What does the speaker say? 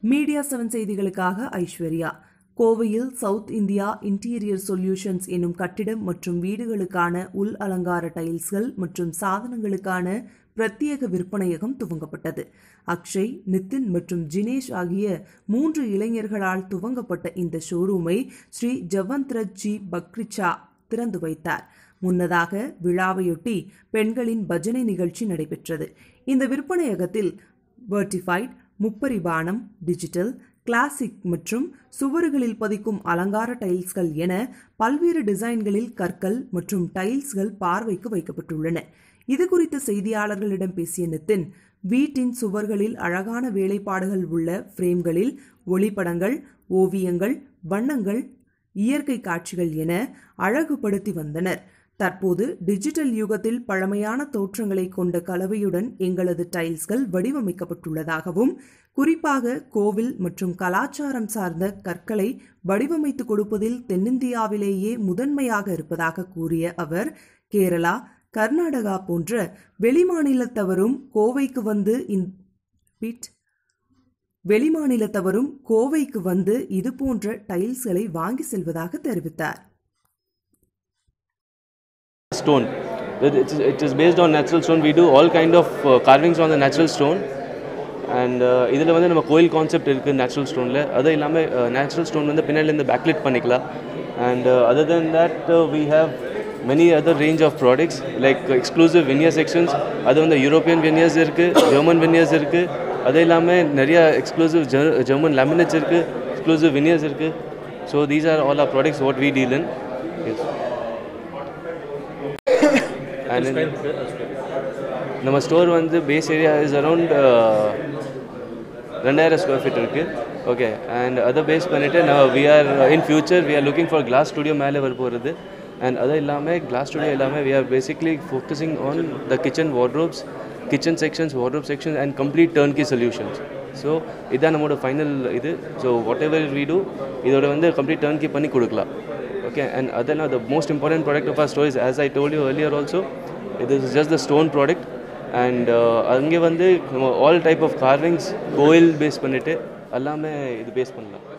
Media seven செய்திகளுக்காக ஐஸ்வர்யா கோவையில் south India interior solutions எனும் கட்டிடம் மற்றும் வீடுகளுக்கான உள் அலங்கார டைல்ஸ்கள் மற்றும் சாதனங்களுக்கான பிரத்யேக விற்பனையகம் துவங்கப்பட்டது அக்ஷய் நிதின் மற்றும் ஜினேஷ் ஆகிய மூன்று இளைஞர்களால் துவங்கப்பட்ட இந்த ஷோரூமை ஸ்ரீ ஜவந்த்ரத் ஜி பக்ரிச்சா திறந்து வைத்தார் முன்னதாக விழாவையொட்டி பெண்களின் பஜனை நிகழ்ச்சி நடைபெற்றது இந்த விற்பனையகத்தில் வெர்டிஃபைட் முப்பரிபானம் டிஜிட்டல் கிளாசிக் மற்றும் சுவறுகளில் பதிக்கும் அலங்கார டைல்ஸ்கள் என பல்வேறு டிசைன்களில் கற்கள் மற்றும் டைல்ஸ்கள் பார்வைக்கு வைக்கப்பட்டுள்ளன இது குறித்து செய்தியாளர்களிடம் பேசிய நிதின் வீட்டின் சுவர்களில் அழகான வேலைப்பாடுகள் உள்ள ஃப்ரேம்களில் ஒளிப்படங்கள் ஓவியங்கள் வண்ணங்கள் இயற்கை காட்சிகள் என அழகுபடுத்தி வந்தனர் தற்போது டிஜிட்டல் யுகத்தில் பழமையான தோற்றங்களை கொண்ட கலவையுடன் எங்களது டைல்ஸ்கள் வடிவமைக்கப்பட்டுள்ளதாகவும் குறிப்பாக கோவில் மற்றும் கலாச்சாரம் சார்ந்த கற்களை வடிவமைத்து கொடுப்பதில் தென்னிந்தியாவிலேயே முதன்மையாக இருப்பதாக கூறிய அவர் கேரளா கர்நாடகா போன்ற வெளிமாநிலத்தவரும் கோவைக்கு வந்து இந்த வெளிமாநிலத்தவரும் கோவைக்கு வந்து இது போன்ற டைல்ஸ்களை வாங்கி செல்வதாக தெரிவித்தார் stone. It is, it is based on natural stone. We do all kind of uh, carvings on the natural stone. And இதில் வந்து நம்ம கோயில் கான்செப்ட் இருக்குது நேச்சுரல் ஸ்டோனில் அது இல்லாமல் நேச்சுரல் ஸ்டோன் வந்து பின்னாடிலேருந்து பேக்லிட் பண்ணிக்கலாம் and other then that we have many other range of products like exclusive veneer sections அது வந்து யூரோப்பியன் வினியர்ஸ் இருக்குது ஜெர்மன் வினியர்ஸ் இருக்குது அது இல்லாமல் நிறைய எக்ஸ்க்ளூசிவ் ஜெர்மன் லேமினேட்ஸ் இருக்குது எக்ஸ்க்ளூசிவ் வினியர்ஸ் இருக்குது so these are all our products what we deal in as and நம்ம ஸ்டோர் வந்து பேஸ் ஏரியா இஸ் அரவுண்ட் ரெண்டாயிரம் ஸ்கொயர் ஃபீட் இருக்குது ஓகே அண்ட் அதை பேஸ் பண்ணிவிட்டு நம்ம we are in future we are looking for glass studio மேலே வர போகிறது அண்ட் அது இல்லாமல் கிளாஸ் ஸ்டுடியோ இல்லாமல் we are basically focusing on the kitchen wardrobes kitchen sections wardrobe sections and complete turnkey solutions so இதான் நம்மளோட ஃபைனல் இது so whatever we do இதோட வந்து கம்ப்ளீட் டர்ன்கி பண்ணி கொடுக்கலாம் okay and other now the most important product of our store is as i told you earlier also it is just the stone product and அங்கே வந்து all type of carvings கோயில் base பண்ணிவிட்டு எல்லாமே இது base பண்ணலாம்